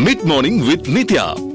Mid morning with നിത്യ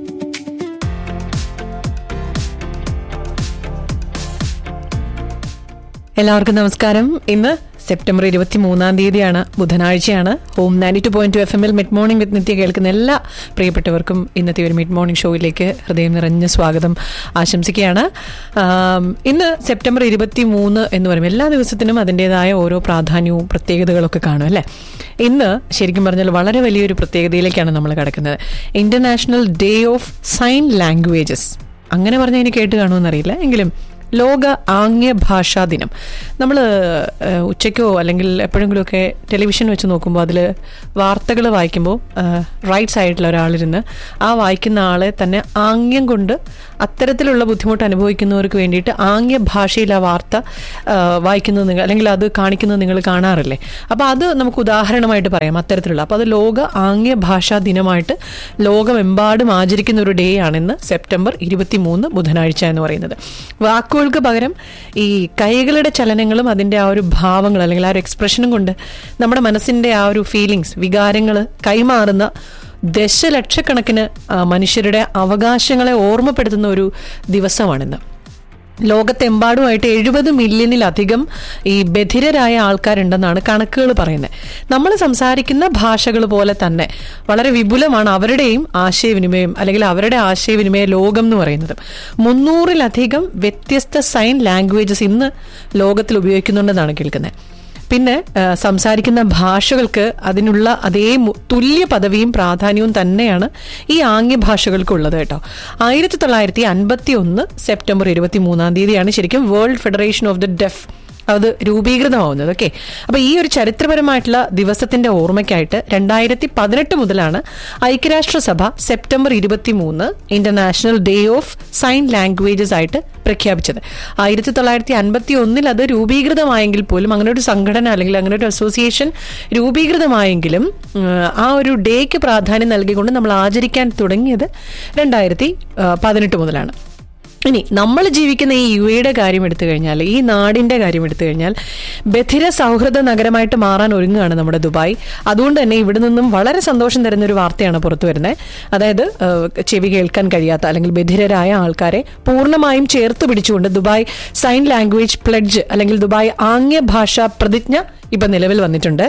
എല്ലാവർക്കും നമസ്കാരം ഇന്ന് സെപ്റ്റംബർ ഇരുപത്തി മൂന്നാം തീയതിയാണ് ബുധനാഴ്ചയാണ് home ninety two point two F എമ്മിൽ മിഡ് മോർണിംഗ് വിത്ത് നിത്യ കേൾക്കുന്ന എല്ലാ പ്രിയപ്പെട്ടവർക്കും ഇന്നത്തെ ഒരു മിഡ് മോർണിംഗ് ഷോയിലേക്ക് ഹൃദയം നിറഞ്ഞ സ്വാഗതം ആശംസിക്കുകയാണ് ആം, ഇന്ന് സെപ്റ്റംബർ ഇരുപത്തി മൂന്ന് എന്ന് പറയുമ്പോൾ എല്ലാ ദിവസത്തിനും അതിൻ്റെതായ ഓരോ പ്രാധാന്യവും പ്രത്യേകതകളൊക്കെ കാണും അല്ലേ ഇന്ന് ശരിക്കും പറഞ്ഞാൽ വളരെ വലിയൊരു പ്രത്യേകതയിലേക്കാണ് നമ്മൾ കിടക്കുന്നത് international day of sign languages അങ്ങനെ പറഞ്ഞാൽ ഇനി കേട്ട് കാണുമെന്നറിയില്ല എങ്കിലും ലോക ആംഗ്യ ഭാഷാ ദിനം നമ്മൾ ഉച്ചയ്ക്കോ അല്ലെങ്കിൽ എപ്പോഴെങ്കിലുമൊക്കെ ടെലിവിഷൻ വെച്ച് നോക്കുമ്പോൾ അതിൽ വാർത്തകൾ വായിക്കുമ്പോൾ റൈറ്റ് സൈഡിൽ ഒരാളിരുന്ന് ആ വായിക്കുന്ന ആളെ തന്നെ ആംഗ്യം കൊണ്ട് അത്തരത്തിലുള്ള ബുദ്ധിമുട്ട് അനുഭവിക്കുന്നവർക്ക് വേണ്ടിയിട്ട് ആംഗ്യ ഭാഷയിൽ ആ വാർത്ത ആ, വായിക്കുന്നത് നിങ്ങൾ അല്ലെങ്കിൽ അത് കാണിക്കുന്നത് നിങ്ങൾ കാണാറില്ലേ അപ്പോൾ അത് നമുക്ക് ഉദാഹരണമായിട്ട് പറയാം അത്തരത്തിലുള്ള അപ്പോൾ അത് ലോക ആംഗ്യ ഭാഷാ ദിനമായിട്ട് ലോകമെമ്പാടും ആചരിക്കുന്ന ഒരു ഡേ ആണെന്ന് സെപ്റ്റംബർ ഇരുപത്തി മൂന്ന് ബുധനാഴ്ച എന്ന് പറയുന്നത് വാക്കുകൾക്ക് പകരം ഈ കൈകളുടെ ചലനങ്ങളും അതിൻ്റെ ആ ഒരു ഭാവങ്ങൾ അല്ലെങ്കിൽ ആ ഒരു എക്സ്പ്രഷനും കൊണ്ട് നമ്മുടെ മനസ്സിൻ്റെ ആ ഒരു ഫീലിങ്സ് വികാരങ്ങൾ കൈമാറുന്ന ദശലക്ഷക്കണക്കിന് ആ, മനുഷ്യരുടെ അവകാശങ്ങളെ ഓർമ്മപ്പെടുത്തുന്ന ഒരു ദിവസമാണിന്ന് ലോകത്തെമ്പാടുമായിട്ട് എഴുപത് മില്യണിലധികം ഈ ബധിരരായ ആൾക്കാരുണ്ടെന്നാണ് കണക്കുകൾ പറയുന്നത് നമ്മൾ സംസാരിക്കുന്ന ഭാഷകൾ പോലെ തന്നെ വളരെ വിപുലമാണ് അവരുടെയും ആശയവിനിമയം അല്ലെങ്കിൽ അവരുടെ ആശയവിനിമയ ലോകം എന്ന് പറയുന്നത് മുന്നൂറിലധികം വ്യത്യസ്ത സൈൻ ലാംഗ്വേജസ് ഇന്ന് ലോകത്തിൽ ഉപയോഗിക്കുന്നുണ്ടെന്നാണ് കേൾക്കുന്നത് പിന്നെ ആ, സംസാരിക്കുന്ന ഭാഷകൾക്ക് അതിനുള്ള അതേ മു- തുല്യ പദവിയും പ്രാധാന്യവും തന്നെയാണ് ഈ ആംഗ്യ ഭാഷകൾക്കുള്ളത് കേട്ടോ ആയിരത്തി തൊള്ളായിരത്തി അൻപത്തി ഒന്ന് സെപ്റ്റംബർ ഇരുപത്തി മൂന്നാം തീയതിയാണ് ശരിക്കും world federation of the deaf അത് രൂപീകൃതമാവുന്നത് ഓക്കെ അപ്പൊ ഈ ഒരു ചരിത്രപരമായിട്ടുള്ള ദിവസത്തിന്റെ ഓർമ്മയ്ക്കായിട്ട് രണ്ടായിരത്തി പതിനെട്ട് മുതലാണ് ഐക്യരാഷ്ട്രസഭ സെപ്റ്റംബർ ഇരുപത്തി മൂന്ന് international day of sign languages ആയിട്ട് പ്രഖ്യാപിച്ചത് ആയിരത്തി തൊള്ളായിരത്തി അൻപത്തി ഒന്നിൽ അത് രൂപീകൃതമായെങ്കിൽ പോലും അങ്ങനെ ഒരു സംഘടന അല്ലെങ്കിൽ അങ്ങനെ ഒരു അസോസിയേഷൻ രൂപീകൃതമായെങ്കിലും ഉം, ആ ഒരു ഡേക്ക് പ്രാധാന്യം നൽകിക്കൊണ്ട് നമ്മൾ ആചരിക്കാൻ തുടങ്ങിയത് രണ്ടായിരത്തി പതിനെട്ട് മുതലാണ് ഇനി നമ്മൾ ജീവിക്കുന്ന ഈ യു എയുടെ കാര്യം എടുത്തു കഴിഞ്ഞാൽ ഈ നാടിന്റെ കാര്യം എടുത്തു കഴിഞ്ഞാൽ ബധിര സൗഹൃദ നഗരമായിട്ട് മാറാൻ ഒരുങ്ങുകയാണ് നമ്മുടെ ദുബായ് അതുകൊണ്ട് തന്നെ ഇവിടെ നിന്നും വളരെ സന്തോഷം തരുന്ന ഒരു വാർത്തയാണ് പുറത്തു വരുന്നത് അതായത് ഏഹ്, ചെവി കേൾക്കാൻ കഴിയാത്ത അല്ലെങ്കിൽ ബധിരരായ ആൾക്കാരെ പൂർണ്ണമായും ചേർത്ത് പിടിച്ചുകൊണ്ട് ദുബായ് സൈൻ ലാംഗ്വേജ് പ്ലഡ്ജ് അല്ലെങ്കിൽ ദുബായ് ആംഗ്യ ഭാഷാ പ്രതിജ്ഞ ഇപ്പൊ നിലവിൽ വന്നിട്ടുണ്ട്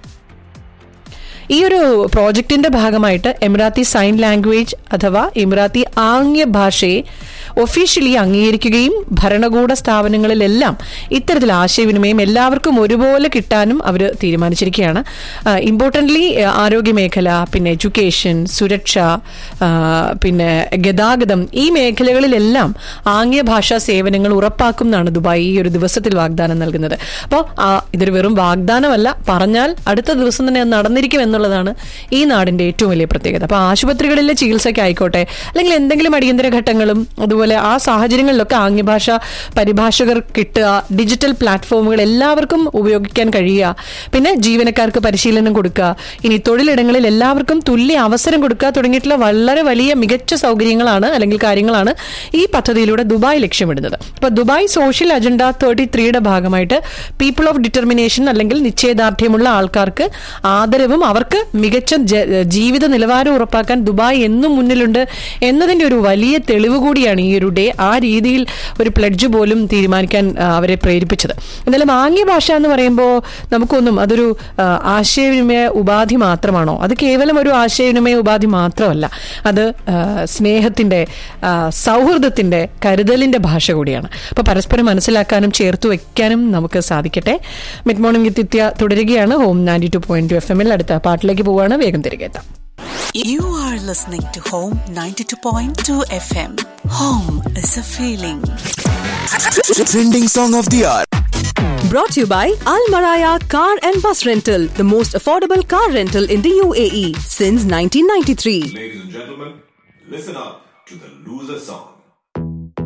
ഈ ഒരു പ്രോജക്റ്റിന്റെ ഭാഗമായിട്ട് എമിറാത്തി സൈൻ ലാംഗ്വേജ് അഥവാ എമിറാത്തി ആംഗ്യ ഭാഷയെ ഒഫീഷ്യലി അംഗീകരിക്കുകയും ഭരണകൂട സ്ഥാപനങ്ങളിലെല്ലാം ഇത്തരത്തിൽ ആശയവിനിമയം എല്ലാവർക്കും ഒരുപോലെ കിട്ടാനും അവർ തീരുമാനിച്ചിരിക്കുകയാണ് ഇമ്പോർട്ടൻ്റ്ലി ആരോഗ്യ മേഖല പിന്നെ എഡ്യൂക്കേഷൻ സുരക്ഷ ആ, പിന്നെ ഗതാഗതം ഈ മേഖലകളിലെല്ലാം ആംഗ്യ ഭാഷാ സേവനങ്ങൾ ഉറപ്പാക്കും എന്നാണ് ദുബായ് ഈ ഒരു ദിവസത്തിൽ വാഗ്ദാനം നൽകുന്നത് അപ്പോൾ ഇതൊരു വെറും വാഗ്ദാനമല്ല പറഞ്ഞാൽ അടുത്ത ദിവസം തന്നെ അത് നടന്നിരിക്കും എന്നുള്ളതാണ് ഈ നാടിന്റെ ഏറ്റവും വലിയ പ്രത്യേകത അപ്പോൾ ആശുപത്രികളിലെ ചികിത്സയ്ക്കായിക്കോട്ടെ അല്ലെങ്കിൽ എന്തെങ്കിലും അടിയന്തര ഘട്ടങ്ങളും അതുപോലെ ആ സാഹചര്യങ്ങളിലൊക്കെ ആംഗ്യഭാഷ പരിഭാഷകർ കിട്ടുക ഡിജിറ്റൽ പ്ലാറ്റ്ഫോമുകൾ എല്ലാവർക്കും ഉപയോഗിക്കാൻ കഴിയുക പിന്നെ ജീവനക്കാർക്ക് പരിശീലനം കൊടുക്കുക ഇനി തൊഴിലിടങ്ങളിൽ എല്ലാവർക്കും തുല്യ അവസരം കൊടുക്കുക തുടങ്ങിയിട്ടുള്ള വളരെ വലിയ മികച്ച സൗകര്യങ്ങളാണ് അല്ലെങ്കിൽ കാര്യങ്ങളാണ് ഈ പദ്ധതിയിലൂടെ ദുബായ് ലക്ഷ്യമിടുന്നത് അപ്പൊ ദുബായ് സോഷ്യൽ അജണ്ട തേർട്ടി ത്രീയുടെ ഭാഗമായിട്ട് പീപ്പിൾ ഓഫ് ഡിറ്റർമിനേഷൻ അല്ലെങ്കിൽ നിശ്ചയദാർഢ്യമുള്ള ആൾക്കാർക്ക് ആദരവും അവർക്ക് മികച്ച ജ- ജീവിത നിലവാരം ഉറപ്പാക്കാൻ ദുബായ് എന്നും മുന്നിലുണ്ട് എന്നതിന്റെ ഒരു വലിയ തെളിവ് കൂടിയാണ് ഈ ഒരു ഡേ ആ രീതിയിൽ ഒരു പ്ലഡ്ജ് പോലും തീരുമാനിക്കാൻ ആ, അവരെ പ്രേരിപ്പിച്ചത് എന്നാലും ആംഗ്യ ഭാഷ എന്ന് പറയുമ്പോൾ നമുക്കൊന്നും അതൊരു ആ, ആശയവിനിമയ ഉപാധി മാത്രമാണോ അത് കേവലം ഒരു ആശയവിനിമയ ഉപാധി മാത്രമല്ല അത് ആ, സ്നേഹത്തിന്റെ ആ, സൗഹൃദത്തിന്റെ കരുതലിന്റെ ഭാഷ കൂടിയാണ് അപ്പൊ പരസ്പരം മനസ്സിലാക്കാനും ചേർത്ത് വെക്കാനും നമുക്ക് സാധിക്കട്ടെ മിഡ് മോർണിംഗ് വിത്ത് നിത്യ തുടരുകയാണ് home ninety two point two F എമ്മിൽ അടുത്ത പാട്ടിലേക്ക് പോവുകയാണ് വേഗം തിരികെ എത്താം You are listening to Home 92.2 FM. Home is a feeling. Trending song of the hour. Brought to you by Al Maraya Car and Bus Rental, the most affordable car rental in the UAE since 1993. Ladies and gentlemen, listen up to the loser song.